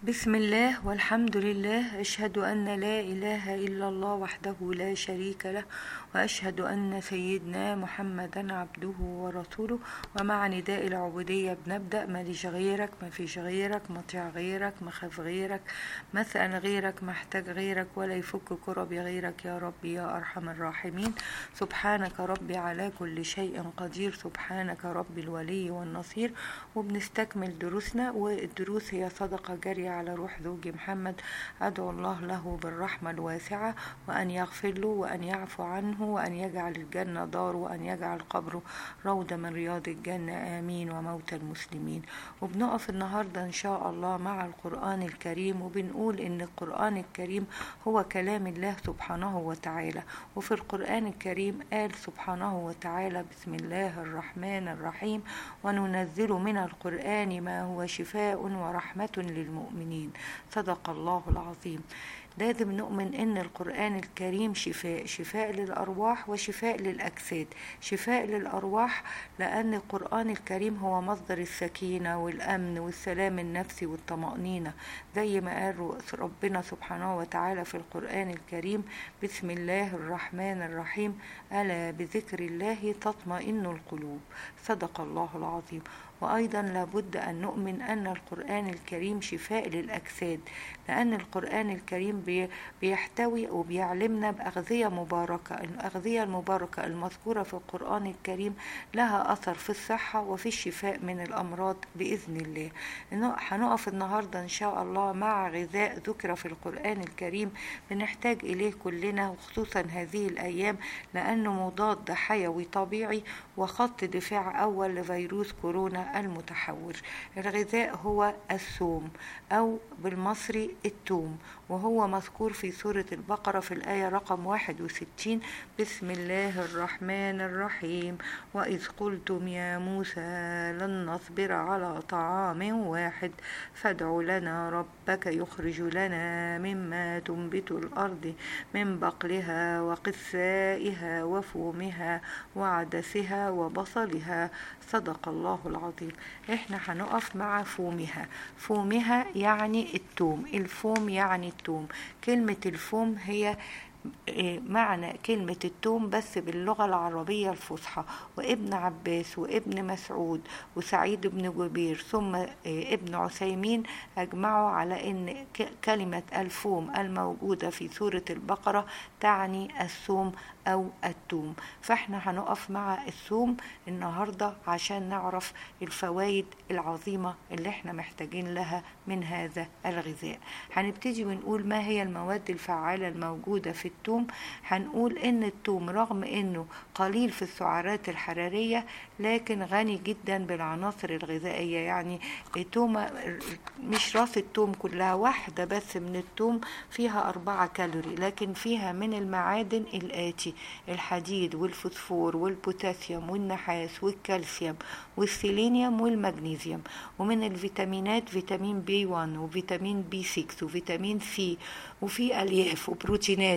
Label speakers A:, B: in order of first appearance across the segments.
A: بسم الله والحمد لله أشهد أن لا إله إلا الله وحده لا شريك له وأشهد أن سيدنا محمدا عبده ورسوله ومع نداء العبودية بنبدأ ما ليش غيرك ما فيش غيرك مطيع غيرك مخاف غيرك مثلا غيرك محتاج غيرك ولا يفك كرب غيرك يا ربي يا أرحم الراحمين سبحانك ربي على كل شيء قدير سبحانك ربي الولي والنصير وبنستكمل دروسنا والدروس هي صدقة جارية على روح زوجي محمد أدعو الله له بالرحمة الواسعة وأن يغفر له وأن يعفو عنه وأن يجعل الجنة دار وأن يجعل قبره روضة من رياض الجنة آمين وموت المسلمين وبنقف النهاردة إن شاء الله مع القرآن الكريم وبنقول إن القرآن الكريم هو كلام الله سبحانه وتعالى وفي القرآن الكريم قال سبحانه وتعالى بسم الله الرحمن الرحيم وننزل من القرآن ما هو شفاء ورحمة للمؤمنين صدق الله العظيم لازم نؤمن ان القرآن الكريم شفاء شفاء للأرواح وشفاء للأجساد شفاء للأرواح لأن القرآن الكريم هو مصدر السكينة والأمن والسلام النفسي والطمأنينة زي ما قال ربنا سبحانه وتعالى في القرآن الكريم بسم الله الرحمن الرحيم ألا بذكر الله تطمئن القلوب صدق الله العظيم وأيضا لابد أن نؤمن أن القرآن الكريم شفاء للأجساد لأن القرآن الكريم بيحتوي وبيعلمنا بأغذية مباركة الأغذية المباركة المذكورة في القرآن الكريم لها أثر في الصحة وفي الشفاء من الأمراض بإذن الله هنقف النهاردة إن شاء الله مع غذاء ذكر في القرآن الكريم بنحتاج إليه كلنا وخصوصا هذه الأيام لأنه مضاد حيوي طبيعي وخط دفاع أول لفيروس كورونا المتحور الغذاء هو الثوم أو بالمصري التوم وهو مذكور في سورة البقرة في الآية رقم 61 بسم الله الرحمن الرحيم وإذ قلتم يا موسى لن نصبر على طعام واحد فادع لنا ربك يخرج لنا مما تنبت الأرض من بقلها وقثائها وفومها وعدسها وبصلها صدق الله العظيم احنا هنقف مع فومها فومها يعني التوم الفوم يعني التوم كلمة الفوم هي معنى كلمة التوم بس باللغة العربية الفصحى وابن عباس وابن مسعود وسعيد بن جبير ثم ابن عثيمين أجمعوا على أن كلمة الفوم الموجودة في سورة البقرة تعني الثوم أو التوم فاحنا هنقف مع الثوم النهاردة عشان نعرف الفوائد العظيمة اللي احنا محتاجين لها من هذا الغذاء هنبتدي ونقول ما هي المواد الفعالة الموجودة في التوم هنقول ان التوم رغم انه قليل في السعرات الحرارية لكن غني جدا بالعناصر الغذائية يعني التومة مش راس التوم كلها واحدة بس من التوم فيها أربعة كالوري لكن فيها من المعادن الآتي الحديد والفوسفور والبوتاسيوم والنحاس والكالسيوم والسيلينيوم والمغنيسيوم ومن الفيتامينات فيتامين بي 1 وفيتامين بي 6 وفيتامين سي وفي ألياف وبروتينات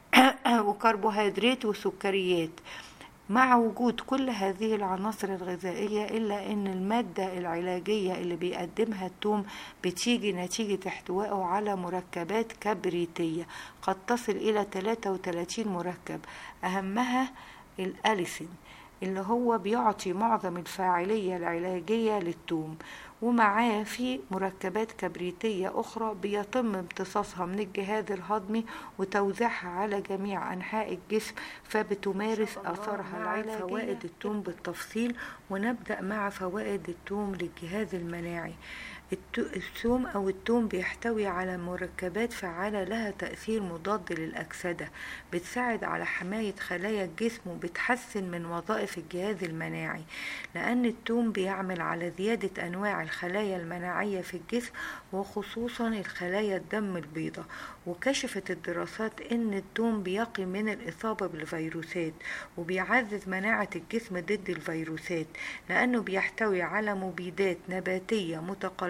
A: وكربوهيدرات وسكريات مع وجود كل هذه العناصر الغذائية إلا أن المادة العلاجية اللي بيقدمها التوم بتيجي نتيجة احتوائه على مركبات كبريتية قد تصل إلى 33 مركب أهمها الأليسين اللي هو بيعطي معظم الفاعلية العلاجية للتوم ومعاه في مركبات كبريتية أخرى بيتم امتصاصها من الجهاز الهضمي وتوزيعها على جميع أنحاء الجسم فبتمارس أثرها العلاجية فوائد التوم بالتفصيل ونبدأ مع فوائد التوم للجهاز المناعي الثوم أو التوم بيحتوي على مركبات فعالة لها تأثير مضاد للأكسدة بتساعد على حماية خلايا الجسم وبتحسن من وظائف الجهاز المناعي لأن التوم بيعمل على زيادة أنواع الخلايا المناعية في الجسم وخصوصا الخلايا الدم البيضاء وكشفت الدراسات ان التوم بيقي من الاصابة بالفيروسات وبيعزز مناعة الجسم ضد الفيروسات لانه بيحتوي على مبيدات نباتية متقلبة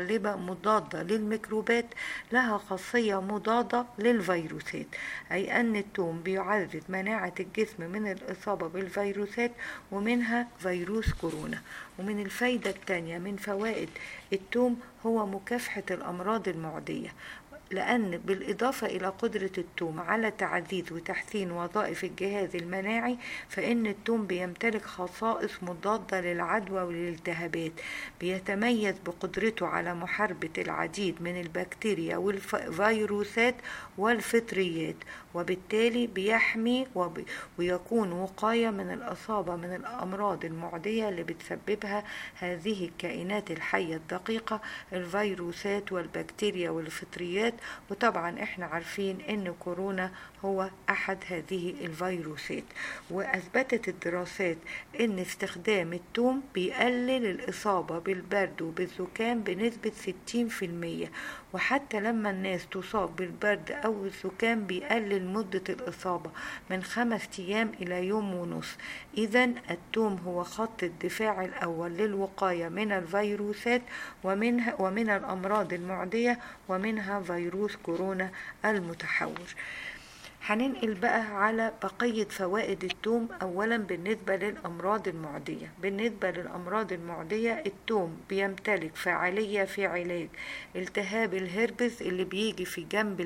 A: متقلبة مضادة للميكروبات لها خاصية مضادة للفيروسات أي أن التوم بيعزز مناعة الجسم من الإصابة بالفيروسات ومنها فيروس كورونا ومن الفايدة التانية من فوائد التوم هو مكافحة الأمراض المعدية لأن بالإضافة إلى قدرة التوم على تعزيز وتحسين وظائف الجهاز المناعي فإن التوم بيمتلك خصائص مضادة للعدوى والالتهابات بيتميز بقدرته على محاربة العديد من البكتيريا والفيروسات والفطريات وبالتالي بيحمي وب... ويكون وقاية من الإصابة من الأمراض المعدية اللي بتسببها هذه الكائنات الحية الدقيقة الفيروسات والبكتيريا والفطريات وطبعا احنا عارفين ان كورونا هو احد هذه الفيروسات واثبتت الدراسات ان استخدام التوم بيقلل الاصابة بالبرد وبالزكام بنسبة 60% وحتى لما الناس تصاب بالبرد او الزكام بيقلل مدة الاصابة من خمس ايام الى يوم ونص اذا التوم هو خط الدفاع الاول للوقاية من الفيروسات ومنها ومن الامراض المعدية ومنها فيروس كورونا المتحور هننقل بقى على بقية فوائد التوم أولا بالنسبة للأمراض المعدية بالنسبة للأمراض المعدية التوم بيمتلك فعالية في علاج التهاب الهربس اللي بيجي في جنب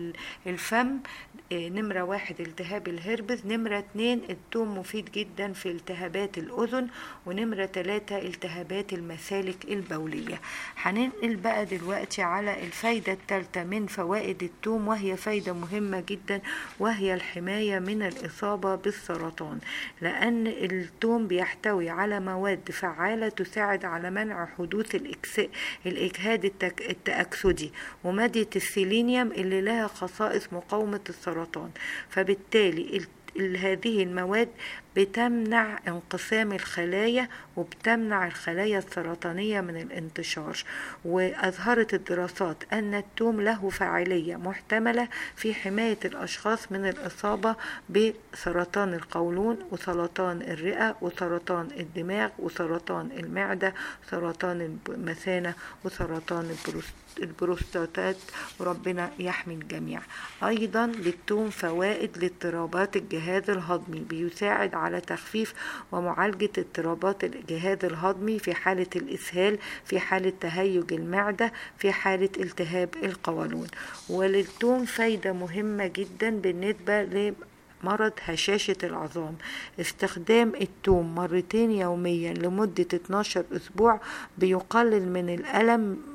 A: الفم نمرة واحد التهاب الهربس نمرة اتنين التوم مفيد جدا في التهابات الأذن ونمرة تلاتة التهابات المسالك البولية هننقل بقى دلوقتي على الفايدة التالتة من فوائد التوم وهي فايدة مهمة جدا وهي الحماية من الإصابة بالسرطان لأن التوم بيحتوي على مواد فعالة تساعد على منع حدوث الإجهاد التأكسدي ومادة السيلينيوم اللي لها خصائص مقاومة السرطان فبالتالي هذه المواد بتمنع انقسام الخلايا وبتمنع الخلايا السرطانية من الانتشار وأظهرت الدراسات أن التوم له فاعلية محتملة في حماية الأشخاص من الإصابة بسرطان القولون وسرطان الرئة وسرطان الدماغ وسرطان المعدة وسرطان المثانة وسرطان البروستاتات وربنا يحمي الجميع أيضا للتوم فوائد لاضطرابات الجهاز الهضمي بيساعد على تخفيف ومعالجة اضطرابات الجهاز الهضمي في حالة الإسهال في حالة تهيج المعدة في حالة التهاب القولون وللتوم فايدة مهمة جدا بالنسبة ل مرض هشاشة العظام استخدام التوم مرتين يوميا لمدة 12 أسبوع بيقلل من الألم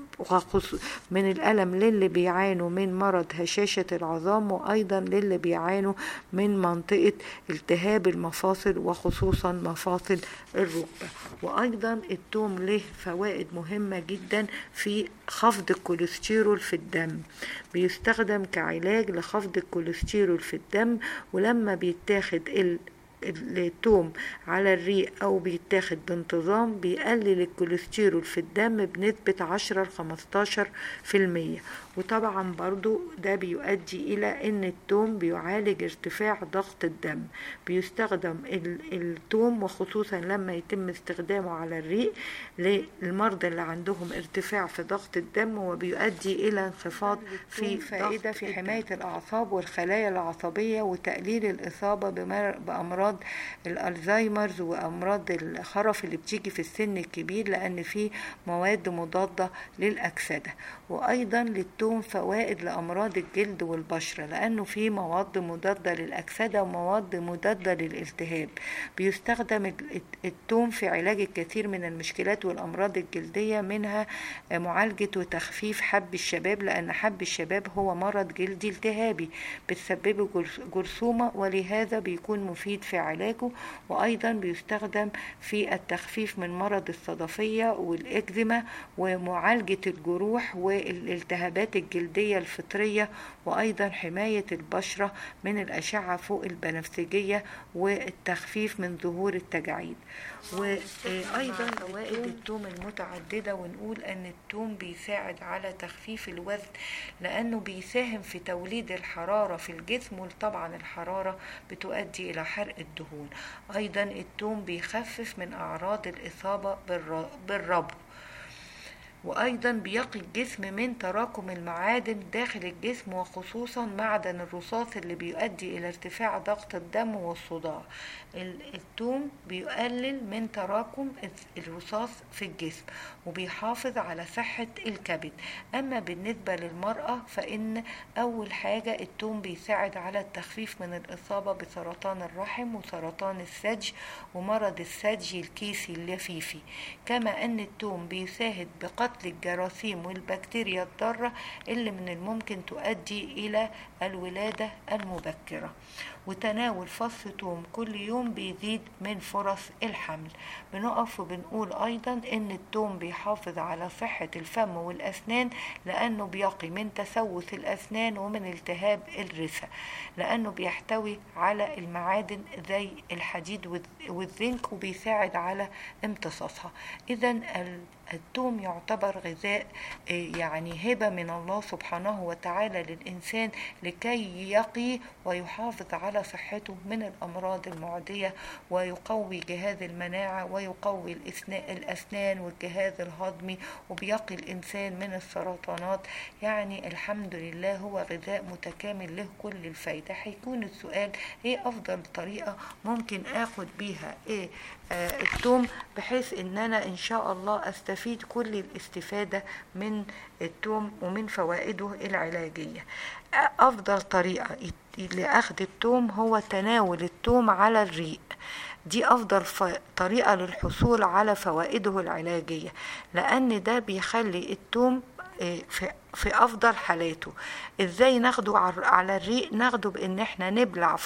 A: من الألم للي بيعانوا من مرض هشاشة العظام وأيضا للي بيعانوا من منطقة التهاب المفاصل وخصوصا مفاصل الركبة وأيضا التوم له فوائد مهمة جدا في خفض الكوليسترول في الدم بيستخدم كعلاج لخفض الكوليسترول في الدم ولما بيتاخد ال التوم على الريق او بيتاخد بانتظام بيقلل الكوليسترول في الدم بنسبة عشرة لخمستاشر في المية وطبعا برضو ده بيؤدي الى ان التوم بيعالج ارتفاع ضغط الدم بيستخدم التوم وخصوصا لما يتم استخدامه على الريق للمرضى اللي عندهم ارتفاع في ضغط الدم وبيؤدي الى انخفاض في فائدة في حماية الاعصاب والخلايا العصبية وتقليل الاصابة بامراض الالزهايمرز وامراض الخرف اللي بتيجي في السن الكبير لان فيه مواد مضادة للاكسدة وايضا للتوم فوائد لامراض الجلد والبشرة لانه فيه مواد مضادة للاكسدة ومواد مضادة للالتهاب بيستخدم التوم في علاج الكثير من المشكلات والامراض الجلدية منها معالجة وتخفيف حب الشباب لان حب الشباب هو مرض جلدي التهابي بتسببه جرثومة ولهذا بيكون مفيد في علاجه وايضا بيستخدم في التخفيف من مرض الصدفية والاكزيما ومعالجة الجروح والالتهابات الجلدية الفطرية وايضا حماية البشرة من الاشعة فوق البنفسجية والتخفيف من ظهور التجاعيد وايضا فوائد التوم المتعدده ونقول ان التوم بيساعد على تخفيف الوزن لانه بيساهم في توليد الحراره في الجسم وطبعا الحراره بتؤدي الى حرق الدهون ايضا التوم بيخفف من اعراض الاصابه بالربو وأيضا بيقي الجسم من تراكم المعادن داخل الجسم وخصوصا معدن الرصاص اللي بيؤدي إلى ارتفاع ضغط الدم والصداع الثوم بيقلل من تراكم الرصاص في الجسم وبيحافظ على صحة الكبد أما بالنسبة للمرأة فإن أول حاجة الثوم بيساعد على التخفيف من الإصابة بسرطان الرحم وسرطان الثدي ومرض الثدي الكيسي اللفيفي كما أن الثوم بيساعد بقتل الجراثيم والبكتيريا الضارة اللي من الممكن تؤدي إلى الولادة المبكرة وتناول فص ثوم كل يوم بيزيد من فرص الحمل بنقف وبنقول أيضا إن الثوم بيحافظ على صحة الفم والأسنان لأنه بيقي من تسوس الأسنان ومن التهاب الرثة لأنه بيحتوي على المعادن زي الحديد والزنك وبيساعد على امتصاصها إذا الثوم يعتبر غذاء يعني هبة من الله سبحانه وتعالى للإنسان لكي يقي ويحافظ على صحته من الأمراض المعدية ويقوي جهاز المناعة ويقوي الأسنان والجهاز الهضمي وبيقي الإنسان من السرطانات يعني الحمد لله هو غذاء متكامل له كل الفايدة هيكون السؤال ايه أفضل طريقة ممكن آخد بيها ايه آه الثوم بحيث ان انا ان شاء الله استفيد كل الاستفادة من الثوم ومن فوائده العلاجية افضل طريقة لاخذ الثوم هو تناول الثوم على الريق دي افضل طريقة للحصول على فوائده العلاجية لان ده بيخلي الثوم في في افضل حالاته ازاي ناخده على الريق ناخده بان احنا نبلع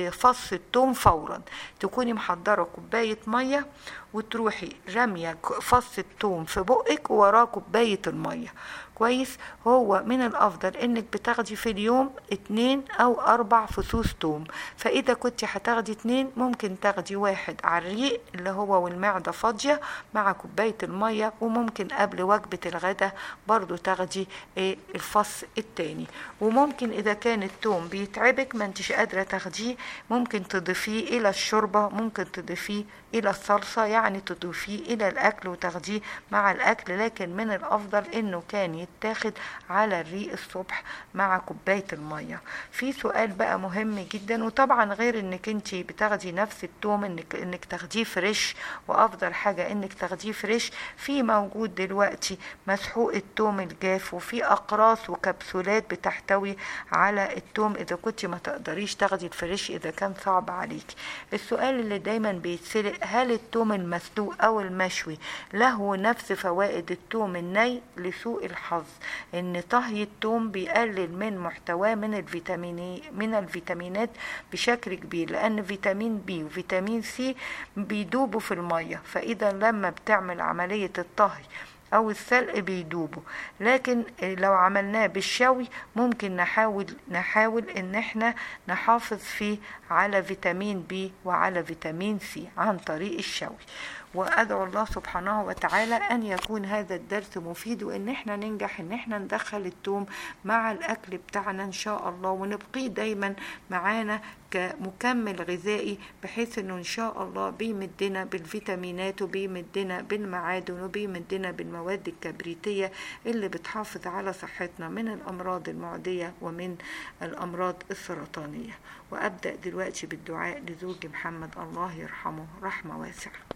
A: فص الثوم فورا تكوني محضره كوبايه ميه وتروحي راميه فص الثوم في بقك ووراه كوبايه الميه كويس هو من الافضل انك بتاخدي في اليوم اتنين او اربع فصوص توم فاذا كنت هتاخدي اتنين ممكن تاخدي واحد على الريق اللي هو والمعده فاضيه مع كوبايه الميه وممكن قبل وجبه الغداء برضو تاخدي ايه الفص التاني وممكن اذا كان التوم بيتعبك ما انتش قادره تاخديه ممكن تضيفيه الى الشوربه ممكن تضيفيه الى الصلصه يعني تضيفيه الى الاكل وتاخديه مع الاكل لكن من الافضل انه كان يتاخد على الريق الصبح مع كوبايه الميه في سؤال بقى مهم جدا وطبعا غير انك انت بتاخدي نفس التوم انك انك تاخديه فريش وافضل حاجه انك تاخديه فريش في موجود دلوقتي مسحوق التوم الجاف وفي اقراص وكبسولات بتحتوي على التوم اذا كنت ما تقدريش تاخدي الفريش اذا كان صعب عليك السؤال اللي دايما بيتسرق هل التوم المسلوق او المشوي له نفس فوائد التوم الني لسوء الحظ ان طهي التوم بيقلل من محتواه من الفيتامين من الفيتامينات بشكل كبير لان فيتامين بي وفيتامين سي بيدوبوا في الميه فاذا لما بتعمل عمليه الطهي او السلق بيدوبوا لكن لو عملناه بالشوي ممكن نحاول نحاول ان احنا نحافظ فيه على فيتامين بي وعلى فيتامين سي عن طريق الشوي وادعو الله سبحانه وتعالى ان يكون هذا الدرس مفيد وان احنا ننجح ان احنا ندخل التوم مع الاكل بتاعنا ان شاء الله ونبقيه دايما معانا كمكمل غذائي بحيث انه ان شاء الله بيمدنا بالفيتامينات وبيمدنا بالمعادن وبيمدنا بالمواد الكبريتيه اللي بتحافظ على صحتنا من الامراض المعديه ومن الامراض السرطانيه وابدا دلوقتي بالدعاء لزوجي محمد الله يرحمه رحمه واسعه